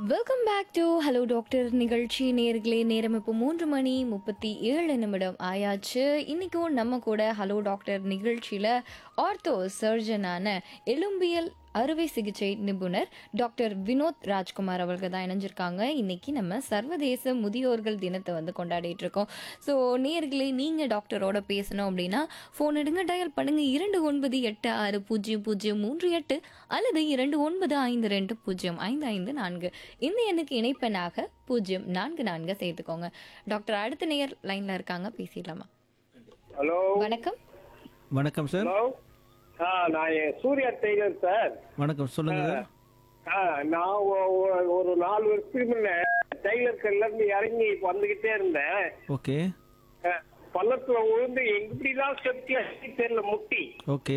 Welcome back to hello doctor நிகழ்ச்சி நேர்களே நேரம் இப்போ மூன்று மணி முப்பத்தி ஏழு நிமிடம் ஆயாச்சு இன்னைக்கும் நம்ம கூட ஹலோ டாக்டர் நிகழ்ச்சியில் ஆர்த்தோ சர்ஜனான எலும்பியல் அறுவை சிகிச்சை நிபுணர் டாக்டர் வினோத் ராஜ்குமார் அவர்கள் தான் இணைஞ்சிருக்காங்க இன்னைக்கு நம்ம சர்வதேச முதியோர்கள் தினத்தை வந்து கொண்டாடிட்டு இருக்கோம் ஸோ நேர்களே நீங்கள் டாக்டரோட பேசணும் அப்படின்னா ஃபோன் எடுங்க டயல் பண்ணுங்க இரண்டு ஒன்பது எட்டு ஆறு பூஜ்ஜியம் பூஜ்ஜியம் மூன்று எட்டு அல்லது இரண்டு ஒன்பது ஐந்து ரெண்டு பூஜ்ஜியம் ஐந்து ஐந்து நான்கு இந்த எண்ணுக்கு இணைப்பெண்ணாக பூஜ்ஜியம் நான்கு நான்கு சேர்த்துக்கோங்க டாக்டர் அடுத்த நேயர் லைன்ல இருக்காங்க பேசிடலாமா ஹலோ வணக்கம் வணக்கம் சார் ஹலோ ஆ நான் என் சூர்யா டெய்லர் சார் வணக்கம் சொல்லுங்க சார் ஆ நான் ஒ- ஒ- ஒரு நாலு வருஷத்துக்கு முன்ன டெய்லர் கல்ல இருந்து இறங்கி வந்துகிட்டே இருந்தேன் ஓகே ஆ, பள்ளத்துல விழுந்து எப்படிலாம் செப்டி ஆச்சு தெரியல முட்டி ஓகே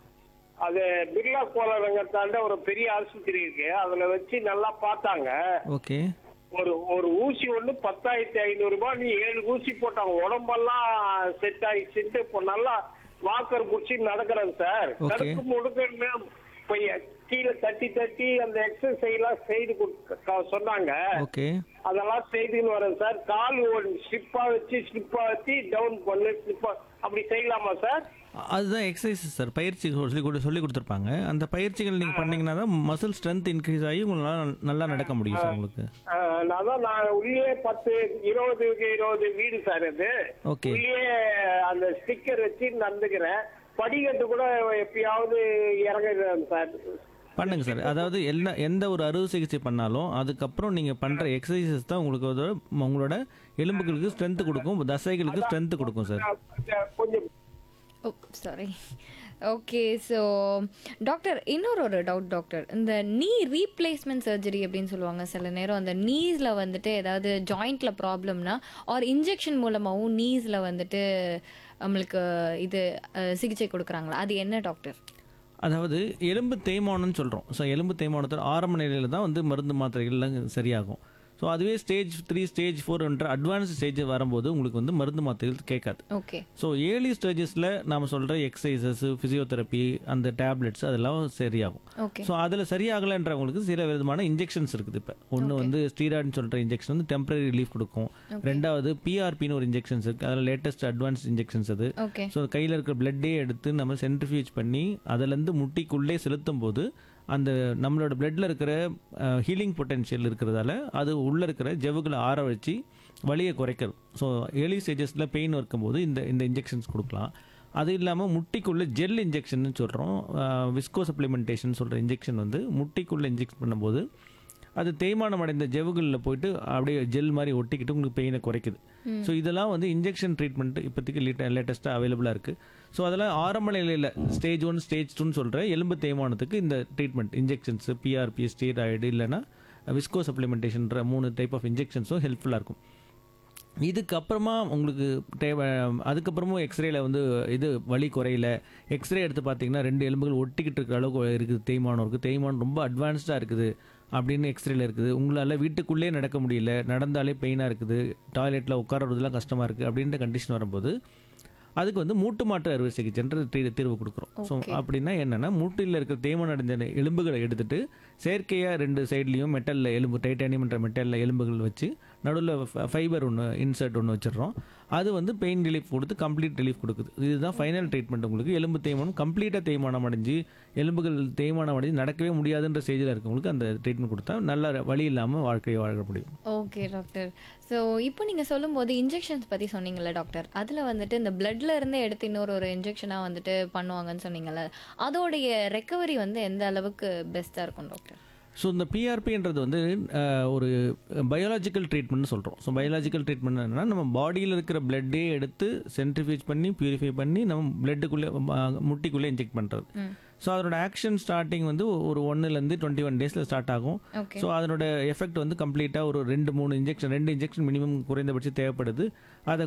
அது பிர்லா கோலரங்கத்தாண்ட ஒரு பெரிய ஆஸ்பத்திரி இருக்கு அதுல வச்சு நல்லா பார்த்தாங்க ஓகே ஒரு ஒரு ஊசி ஒண்ணு பத்தாயிரத்தி ஐநூறு ரூபாய் நீ ஏழு ஊசி போட்டாங்க உடம்பெல்லாம் செட் ஆயிடுச்சுட்டு இப்போ நல்லா வாக்கர் புடிச்சு நடக்கிறேன் சார் Okay. கருக்கு முடுக்கன்னு போய் கீழே தட்டி தட்டி அந்த எக்ஸசைஸ் எல்லாம் செய்து கொடுக்க- க- சொன்னாங்க ஓகே அதெல்லாம் செய்துன்னு வரேன் சார் கால் ஒரு ஸ்லிப்பா வச்சு ஸ்லிப்பா வச்சு டவுன் பண்ணு ஸ்லிப்பா அப்படி செய்யலாமா சார் அதுதான் எக்ஸசைஸ் சார் பயிற்சி சொல்லி கொடு சொல்லி கொடுத்துருப்பாங்க அந்த பயிற்சிகள் நீங்கள் பண்ணீங்கன்னா தான் மசில் ஸ்ட்ரென்த் இன்க்ரீஸ் ஆகி உங்களால் நல்லா நடக்க முடியும் சார் உங்களுக்கு ஆஹ், நான் தான் நான் உள்ளே பத்து இருபதுக்கு இருபது வீடு சார் அது ஓகே உள்ளே அந்த ஸ்டிக்கர் வச்சு நடந்துக்கிறேன் படிக்கட்டு கூட எப்பயாவது இறங்குறேன் சார் பண்ணுங்க சார் அதாவது எல்லா எந்த ஒரு அறுவை சிகிச்சை பண்ணாலும் அதுக்கப்புறம் நீங்கள் பண்ணுற எக்ஸசைசஸ் தான் உங்களுக்கு ஒரு உங்களோட எலும்புகளுக்கு ஸ்ட்ரென்த் கொடுக்கும் தசைகளுக்கு ஸ்ட்ரென்த் கொடுக்கும் சார் நான் கொஞ்சம் oh sorry okay so doctor இன்னொரு ஒரு டவுட் டாக்டர் இந்த நீ ரீப்ளேஸ்மெண்ட் சர்ஜரி அப்படின்னு சொல்லுவாங்க சில நேரம் அந்த நீஸில் வந்துட்டு ஏதாவது ஜாயிண்ட்ல ப்ராப்ளம்னா ஆர் இன்ஜெக்ஷன் மூலமாகவும் நீஸில் வந்துட்டு நம்மளுக்கு இது அஹ், சிகிச்சை கொடுக்குறாங்களா அது என்ன டாக்டர் அதாவது எலும்பு தேய்மானம்னு சொல்கிறோம் ஸோ எலும்பு தேய்மானத்தில் ஆரம்ப நிலையில் தான் வந்து மருந்து மாத்திரைகள்லாம் சரியாகும் ஸோ அதுவே ஸ்டேஜ் த்ரீ ஸ்டேஜ் ஃபோர்ன்ற அட்வான்ஸ் ஸ்டேஜ் வரும்போது உங்களுக்கு வந்து மருந்து மாத்திரைகள் கேட்காது ஓகே ஸோ ஏர்லி ஸ்டேஜஸில் நாம் சொல்கிற எக்ஸசைசஸ் ஃபிசியோதெரப்பி அந்த டேப்லெட்ஸ் அதெல்லாம் சரியாகும் ஓகே ஸோ அதில் சரியாகலைன்றவங்களுக்கு சில விதமான இன்ஜெக்ஷன்ஸ் இருக்குது இப்போ ஒன்று வந்து ஸ்டீராய்டுன்னு சொல்கிற இன்ஜெக்ஷன் வந்து டெம்பரரி ரிலீஃப் கொடுக்கும் ரெண்டாவது பிஆர்பின்னு ஒரு இன்ஜெக்ஷன்ஸ் இருக்குது அதில் லேட்டஸ்ட் அட்வான்ஸ் இன்ஜெக்ஷன்ஸ் அது ஓகே ஸோ கையில் இருக்கிற பிளட்டே எடுத்து நம்ம சென்ட்ரிஃபியூஜ் பண்ணி அதுலேருந்து முட்டிக்குள்ளே செலுத்தும் போது அந்த நம்மளோட பிளட்டில் இருக்கிற ஹீலிங் பொட்டென்ஷியல் இருக்கிறதால அது உள்ளே இருக்கிற ஜவ்வுகளை ஆற வச்சு வலியை குறைக்கிறது ஸோ ஏர்லி ஸ்டேஜஸில் பெயின் இருக்கும்போது இந்த இந்த இன்ஜெக்ஷன்ஸ் கொடுக்கலாம் அது இல்லாமல் முட்டிக்குள்ளே ஜெல் இன்ஜெக்ஷன் சொல்கிறோம் விஸ்கோ சப்ளிமெண்டேஷன் சொல்கிற இன்ஜெக்ஷன் வந்து முட்டிக்குள்ளே இன்ஜெக்ட் பண்ணும்போது அது தேய்மானம் அடைந்த ஜவ்வுகளில் போயிட்டு அப்படியே ஜெல் மாதிரி ஒட்டிக்கிட்டு உங்களுக்கு பெயினை குறைக்குது ஸோ இதெல்லாம் வந்து இன்ஜெக்ஷன் ட்ரீட்மெண்ட் இப்போதைக்கு லேட்டஸ்ட்டாக அவைலபிளாக இருக்குது ஸோ அதெல்லாம் ஆரம்ப நிலையில் ஸ்டேஜ் ஒன் ஸ்டேஜ் டூன்னு சொல்கிற எலும்பு தேய்மானத்துக்கு இந்த ட்ரீட்மெண்ட் இன்ஜெக்ஷன்ஸ் பிஆர்பி ஸ்டீராய்டு இல்லைன்னா விஸ்கோ சப்ளிமெண்டேஷன்ற மூணு டைப் ஆஃப் இன்ஜெக்ஷன்ஸும் ஹெல்ப்ஃபுல்லாக இருக்கும் இதுக்கப்புறமா உங்களுக்கு தேவை அதுக்கப்புறமும் எக்ஸ்ரேல வந்து இது வலி குறையல எக்ஸ்ரே எடுத்து பார்த்தீங்கன்னா ரெண்டு எலும்புகள் ஒட்டிக்கிட்டு இருக்கிற அளவுக்கு இருக்குது தேய்மானம் இருக்குது தேய்மானம் ரொம்ப அட்வான்ஸ்டாக இருக்குது அப்படின்னு எக்ஸ்ரேல இருக்குது உங்களால் வீட்டுக்குள்ளே நடக்க முடியல நடந்தாலே பெயினாக இருக்குது டாய்லெட்டில் உட்காரறதுலாம் கஷ்டமாக இருக்குது அப்படின்ற கண்டிஷன் வரும்போது அதுக்கு வந்து மூட்டு மாற்று அறுவை சிகிச்சைன்ற தீ- தீர்வு கொடுக்குறோம் ஸோ அப்படின்னா என்னன்னா மூட்டில் இருக்கிற தேய்மானம் அடைஞ்ச எலும்புகளை எடுத்துட்டு செயற்கையாக ரெண்டு சைட்லேயும் மெட்டலில் எலும்பு டைட்டானியம்ன்ற மெட்டலில் எலும்புகள் வச்சு நடுவில் ஃபைபர் ஒன்று இன்சர்ட் ஒன்று வச்சிடுறோம் அது வந்து பெயின் ரிலீஃப் கொடுத்து கம்ப்ளீட் ரிலீஃப் கொடுக்குது இதுதான் ஃபைனல் ட்ரீட்மெண்ட் உங்களுக்கு எலும்பு தேய்மானம் கம்ப்ளீட்டாக தேய்மானம் அடைஞ்சு எலும்புகள் தேய்மானம் அடைஞ்சு நடக்கவே முடியாதுன்ற ஸ்டேஜில் இருக்கவங்களுக்கு அந்த ட்ரீட்மெண்ட் கொடுத்தா நல்ல வழி இல்லாமல் வாழ்க்கையை வாழ முடியும் ஓகே டாக்டர் ஸோ இப்போ நீங்கள் சொல்லும்போது இன்ஜெக்ஷன்ஸ் பற்றி சொன்னீங்கல்ல டாக்டர் அதில் வந்துட்டு இந்த பிளட்ல இருந்து எடுத்து இன்னொரு ஒரு இன்ஜெக்ஷனாக வந்துட்டு பண்ணுவாங்கன்னு சொன்னீங்கல்ல அதோடைய ரெக்கவரி வந்து எந்த அளவுக்கு பெஸ்ட்டாக இருக்கும் டாக்டர் ஸோ இந்த பிஆர்பின்றது வந்து அஹ், ஒரு பயாலஜிக்கல் ட்ரீட்மெண்ட்னு சொல்கிறோம் ஸோ பயாலஜிக்கல் ட்ரீட்மெண்ட் என்னன்னா நம்ம பாடியில் இருக்கிற பிளட்டே எடுத்து சென்ட்ரிஃபியூஜ் பண்ணி பியூரிஃபை பண்ணி நம்ம பிளட்டுக்குள்ளே முட்டிக்குள்ளே இன்ஜெக்ட் பண்ணுறது ஸோ அதனோட ஆக்ஷன் ஸ்டார்டிங் வந்து ஒரு ஒன்றுலேருந்து டுவெண்ட்டி ஒன் டேஸில் ஸ்டார்ட் ஆகும் ஓகே ஸோ அதனோட எஃபெக்ட் வந்து கம்ப்ளீட்டாக ஒரு ரெண்டு மூணு இன்ஜெக்ஷன் ரெண்டு இன்ஜெக்ஷன் மினிமம் குறைந்தபட்சம் தேவைப்படுது அதை